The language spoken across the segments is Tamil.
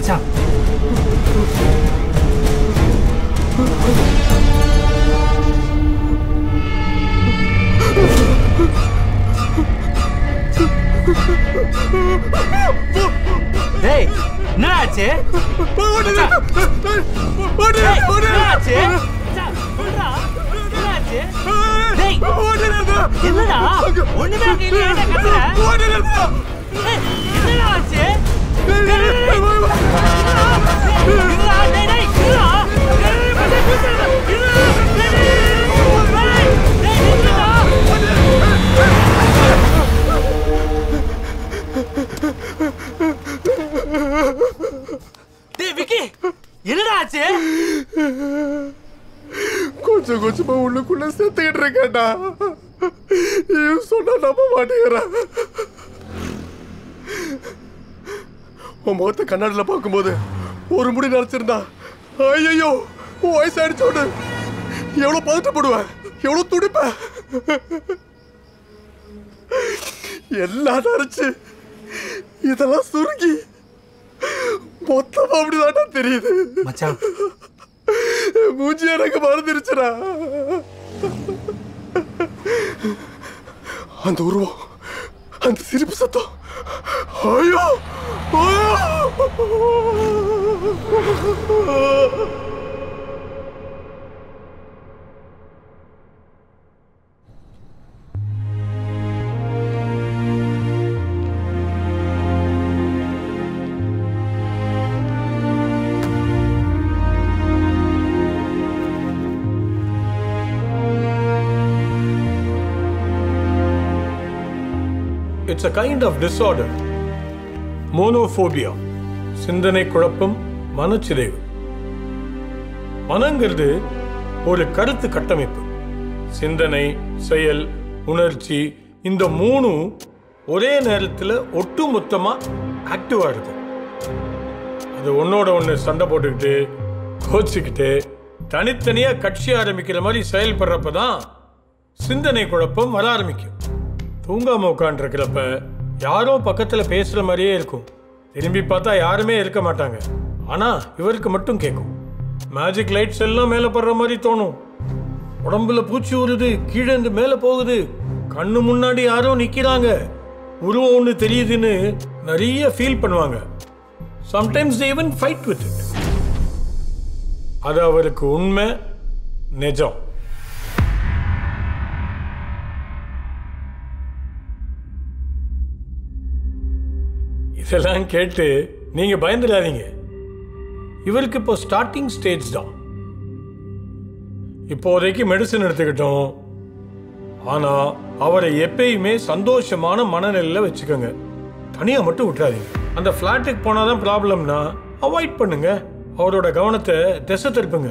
மச்சான் டேய் என்ன ஆச்சு மச்சான். டேய், என்ன ஆச்சு மச்சான், சொல்றா. என்ன ஆச்சு? டேய், என்னடா ஒண்ணுமே அங்க இல்லையாடா கத்துற ஏய், என்னடா ஆச்சு டேய், டேய், டேய், டேய். இருடா, டேய், டேய், இருடா. டேய், டேய், மச்சான், கூப்பிடுறா. இருடா. டேய், டேய், டேய், டேய், டேய், நில்லுடா. டேய் விக்கி என்னடா ஆச்சு கொஞ்சம் கொஞ்சமா உள்ளுக்குள்ள செத்துக்கிட்டு இருக்கேன்டா இவன் சொன்னா நம்ப மாட்டேங்கிறான் உன் முகத்தை கண்ணாடில பார்க்கும்போது ஒரு முடி நினைச்சிருந்தா ஐயோ வயசாயிடுச்சோடு எவ்வளவு பதட்டப்படுவேன் எவ்வளவு துடிப்பேன் எல்லாம் நரைச்சு இதெல்லாம் சுருங்கி மொத்தமா அப்படிதான்டா தெரியுது மச்சான் மூஞ்சி எனக்கு மறந்துருச்சுடா அந்த உருவம் அந்த சிரிப்பு சத்தம் ஐயோ ஐயோ! It's a kind of disorder monophobia சிந்தனை குழப்பம் மனச்சிதைவு மனங்கிறது ஒரு கருத்து கட்டமைப்பு சிந்தனை செயல் உணர்ச்சி இந்த மூணும் ஒரே நேரத்தில் ஒட்டு மொத்தமாக ஆக்டிவாக இருக்கும் அது ஒன்னோட ஒன்று சண்டை போட்டுக்கிட்டு கோச்சிக்கிட்டு தனித்தனியாக கட்சி ஆரம்பிக்கிற மாதிரி செயல்படுறப்ப தான் சிந்தனை குழப்பம் வர ஆரம்பிக்கும் தூங்காம உட்காந்துருக்கிறப்ப யாரோ பக்கத்துல பேசுற மாதிரியே இருக்கும் திரும்பி பார்த்தா யாருமே இருக்க மாட்டாங்க ஆனா இவருக்கு மட்டும் கேட்கும் மேஜிக் லைட்ஸ் எல்லாம் மேல படுற மாதிரி தோணும் உடம்புல பூச்சி வருது கீழே இருந்து மேல போகுது கண்ணு முன்னாடி யாரோ நிக்கிறாங்க உருவம் ஒன்று தெரியுதுன்னு நிறைய ஃபீல் பண்ணுவாங்க sometimes even fight with it அது அவருக்கு உண்மை நிஜம் இதெல்லாம் கேட்டு நீங்க பயந்துடாதீங்க இவருக்கு இப்போ ஸ்டார்டிங் ஸ்டேஜ் தான் இப்போதைக்கு மெடிசன் எடுத்துக்கிட்டோம் ஆனா அவரை எப்பயுமே சந்தோஷமான மனநிலையில வச்சுக்கோங்க தனியா மட்டும் விட்டுறாதீங்க அந்த ஃப்ளாட்டுக்கு போனாதான் ப்ராப்ளம்னா அவாய்ட் பண்ணுங்க அவரோட கவனத்தை திசை திருப்புங்க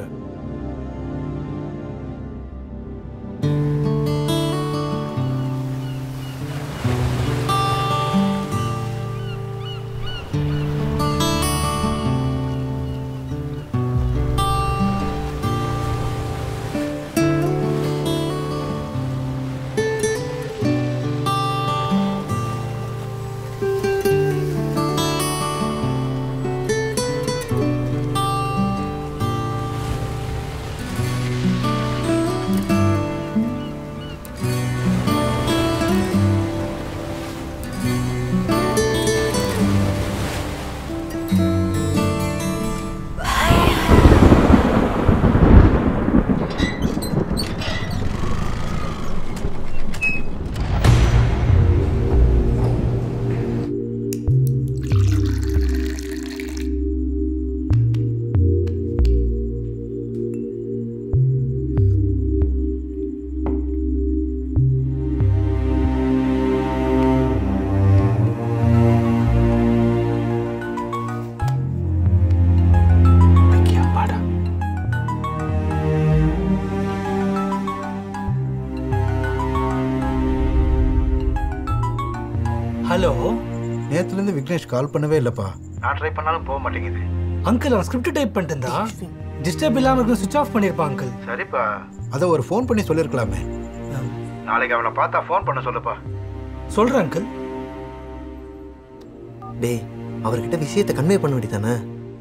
ஹலோ நேத்துலேருந்து விக்னேஷ் கால் பண்ணவே இல்லைப்பா நான் ட்ரை பண்ணாலும் போக மாட்டேங்குது அங்கிள் அவன் ஸ்கிரிப்ட் டைப் பண்ணிட்டு இருந்தா டிஸ்டர்ப் இல்லாம இருக்க சுவிச் ஆஃப் பண்ணிருப்பான் அங்கிள் சரிப்பா அதை ஒரு ஃபோன் பண்ணி சொல்லியிருக்கலாமே நாளைக்கு அவனை பார்த்தா ஃபோன் பண்ண சொல்லுப்பா சொல்றேன் அங்கிள் டேய் அவர்கிட்ட விஷயத்தை கன்வே பண்ண வேண்டியதானே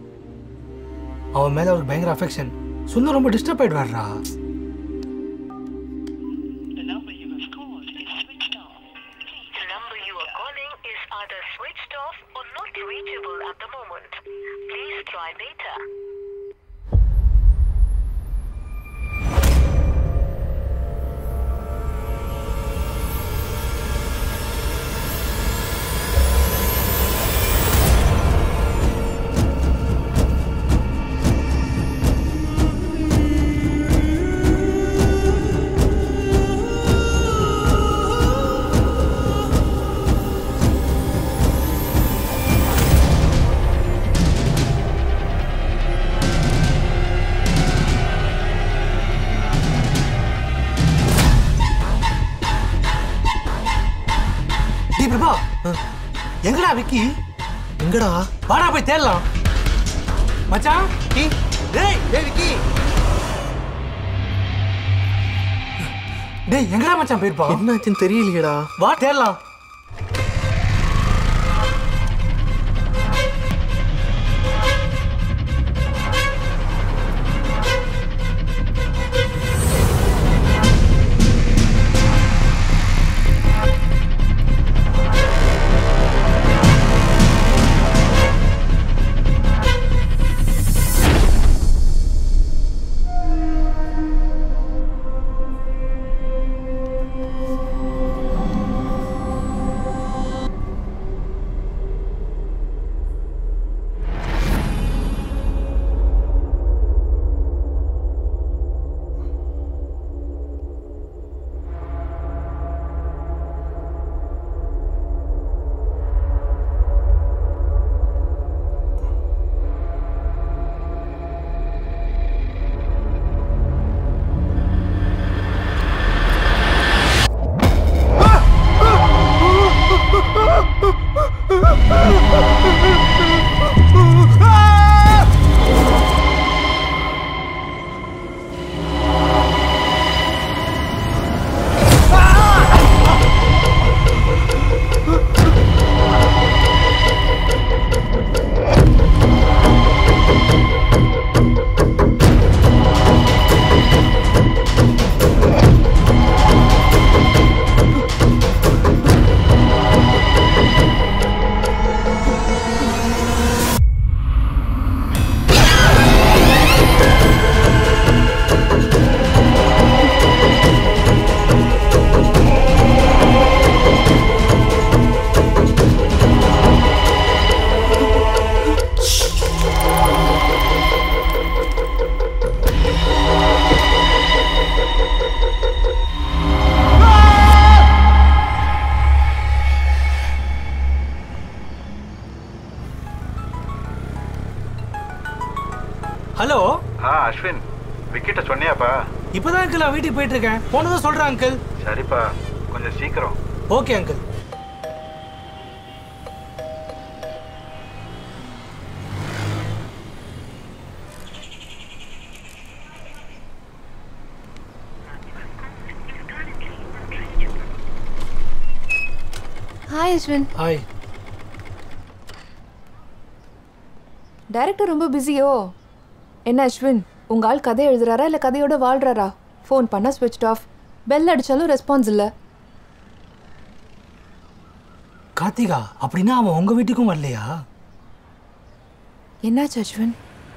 அவன் மேல அவருக்கு பயங்கர அஃபெக்ஷன் சுந்தர் ரொம்ப டிஸ்டர்ப் ஆயிடுவாருடா The number you have called is switched off. The number you are calling is either switched off or not reachable at the moment. Please try later. டேய் பிரபா எங்கடா விக்கி எங்கடா வாடா போய் தேடலாம் மச்சான் டேய் டேய் டேய் விக்கி டேய் எங்கடா மச்சான் போயிருப்பா என்னாச்சுன்னு தெரியலையேடா வா தேடலாம் ஹலோ ஆ அஸ்வின் விக்கிட்ட சொன்னியாப்பா இப்போதான் அங்கிள் நான் வீட்டுக்கு போயிட்டு இருக்கேன் போனதும் சொல்றேன் அங்கிள் சரிப்பா கொஞ்சம் சீக்கிரம் okay uncle hi Ashwin hi director ரொம்ப பிஸியோ என்ன அஸ்வின் உங்க ஆள் கதை எழுதுறாரா இல்லை கதையோட வாழ்றாரா ஃபோன் பண்ண ஸ்விட்ச் ஆஃப் பெல் அடிச்சாலும் ரெஸ்பான்ஸ் இல்லை கார்த்திகா அப்படின்னா அவன் உங்க வீட்டுக்கும் வரலையா என்னாச்சு அஸ்வின்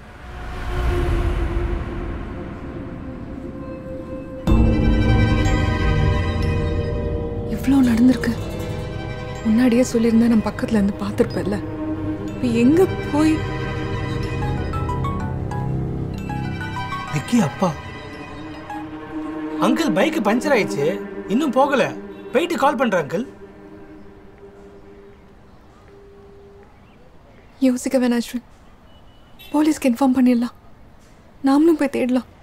இவ்வளோ நடந்திருக்கு முன்னாடியே சொல்லியிருந்தா நான் பக்கத்துல இருந்து பார்த்துருப்பேன்ல இப்போ எங்க போய் விக்கி அப்பா அங்கிள் பைக் பஞ்சர் ஆயிடுச்சு இன்னும் போகல போயிட்டு கால் பண்றேன் அங்கிள் யோசிக்க வேணாம் அஸ்வின் போலீஸ்க்கு இன்ஃபார்ம் பண்ணிடலாம் நாமளும் போய் தேடலாம்